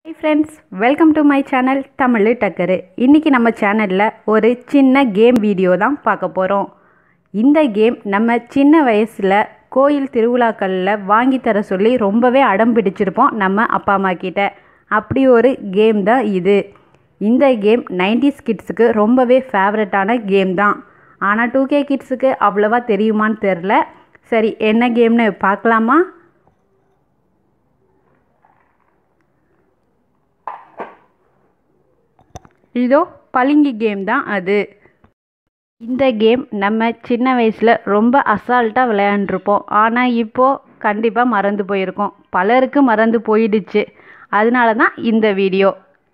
high friends welcome to my channel Tamil டக்கரு இன்றைக்கி நம்ம சேனலில் ஒரு சின்ன கேம் வீடியோ தான் பார்க்க போகிறோம் இந்த கேம் நம்ம சின்ன வயசில் கோயில் திருவிழாக்களில் வாங்கி தர சொல்லி ரொம்பவே அடம் பிடிச்சிருப்போம் நம்ம அப்பா அம்மா கிட்ட அப்படி ஒரு கேம் தான் இது இந்த கேம் 90s கிட்ஸுக்கு ரொம்பவே ஃபேவரட்டான கேம் தான் ஆனால் டூ கே கிட்ஸுக்கு அவ்வளோவா தெரியுமான்னு தெரில சரி என்ன கேம்னு பார்க்கலாமா இதோ பளிங்கி கேம் தான் அது இந்த கேம் நம்ம சின்ன வயசில் ரொம்ப அசால்ட்டாக விளையாண்டுருப்போம் ஆனால் இப்போது கண்டிப்பாக மறந்து போயிருக்கோம் பலருக்கு மறந்து போயிடுச்சு அதனால தான் இந்த வீடியோ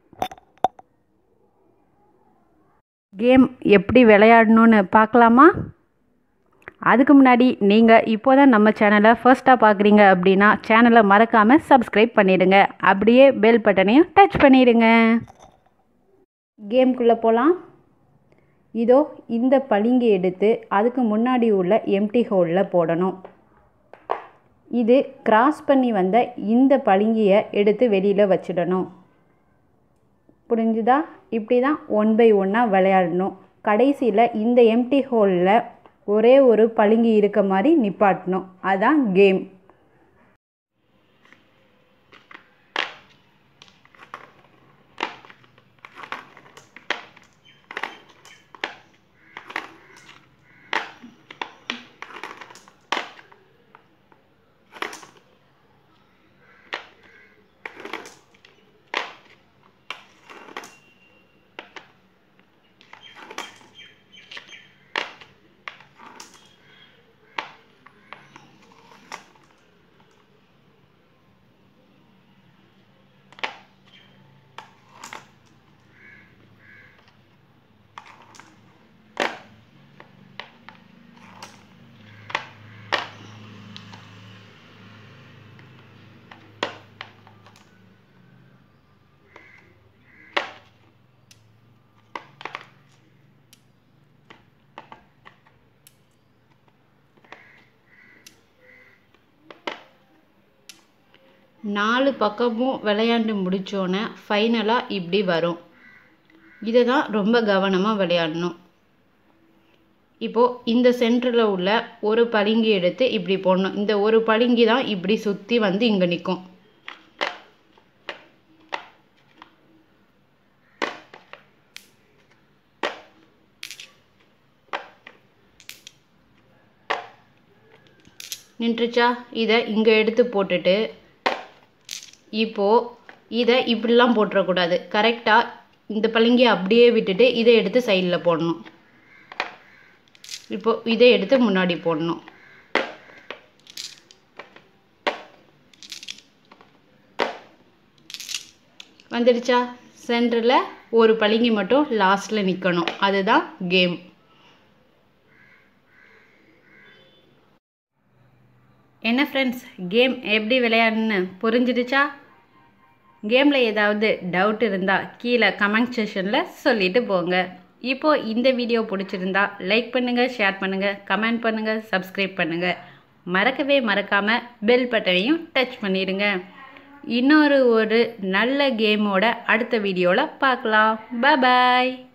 கேம் எப்படி விளையாடணும்னு பார்க்கலாமா அதுக்கு முன்னாடி நீங்கள் இப்போ தான் நம்ம சேனலை ஃபர்ஸ்ட்டாக பார்க்குறீங்க அப்படின்னா சேனலை மறக்காமல் சப்ஸ்கிரைப் பண்ணிடுங்க அப்படியே பெல் பட்டனையும் டச் பண்ணிடுங்க கேம்குள்ளே போகலாம் இதோ இந்த பளிங்கி எடுத்து அதுக்கு முன்னாடி உள்ள எம்டி ஹோலில் போடணும் இது கிராஸ் பண்ணி வந்த இந்த பளிங்கியை எடுத்து வெளியில் வச்சிடணும் புரிஞ்சுதா இப்படி தான் ஒன் பை ஒன்னாக விளையாடணும் கடைசியில் இந்த எம்டி ஹோலில் ஒரே ஒரு பளிங்கி இருக்க மாதிரி நிப்பாட்டணும் அதான் கேம் நாலு பக்கமும் விளையாண்டு முடித்தோன்னே ஃபைனலாக இப்படி வரும் இதை தான் ரொம்ப கவனமாக விளையாடணும் இப்போது இந்த சென்டரில் உள்ள ஒரு பளிங்கி எடுத்து இப்படி போடணும் இந்த ஒரு பளிங்கி தான் இப்படி சுற்றி வந்து இங்கே நிற்கும் நின்றுச்சா இதை இங்கே எடுத்து போட்டுட்டு இப்போது இதை இப்படிலாம் போட்டுறக்கூடாது கரெக்டாக இந்த பளிங்கியை அப்படியே விட்டுட்டு இதை எடுத்து சைடில் போடணும் இப்போ இதை எடுத்து முன்னாடி போடணும் வந்துடுச்சா சென்டரில் ஒரு பளிங்கி மட்டும் லாஸ்ட்டில் நிற்கணும் அதுதான் கேம் என்ன ஃப்ரெண்ட்ஸ் கேம் எப்படி விளையாடுன்னு புரிஞ்சிடுச்சா கேமில் ஏதாவது டவுட் இருந்தால் கீழே கமெண்ட் செஷனில் சொல்லிட்டு போங்க இப்போது இந்த வீடியோ பிடிச்சிருந்தா லைக் பண்ணுங்கள் ஷேர் பண்ணுங்கள் கமெண்ட் பண்ணுங்கள் சப்ஸ்கிரைப் பண்ணுங்கள் மறக்கவே மறக்காமல் பெல் பட்டனையும் டச் பண்ணிடுங்க இன்னொரு ஒரு நல்ல கேமோட அடுத்த வீடியோவில் பார்க்கலாம் பாய்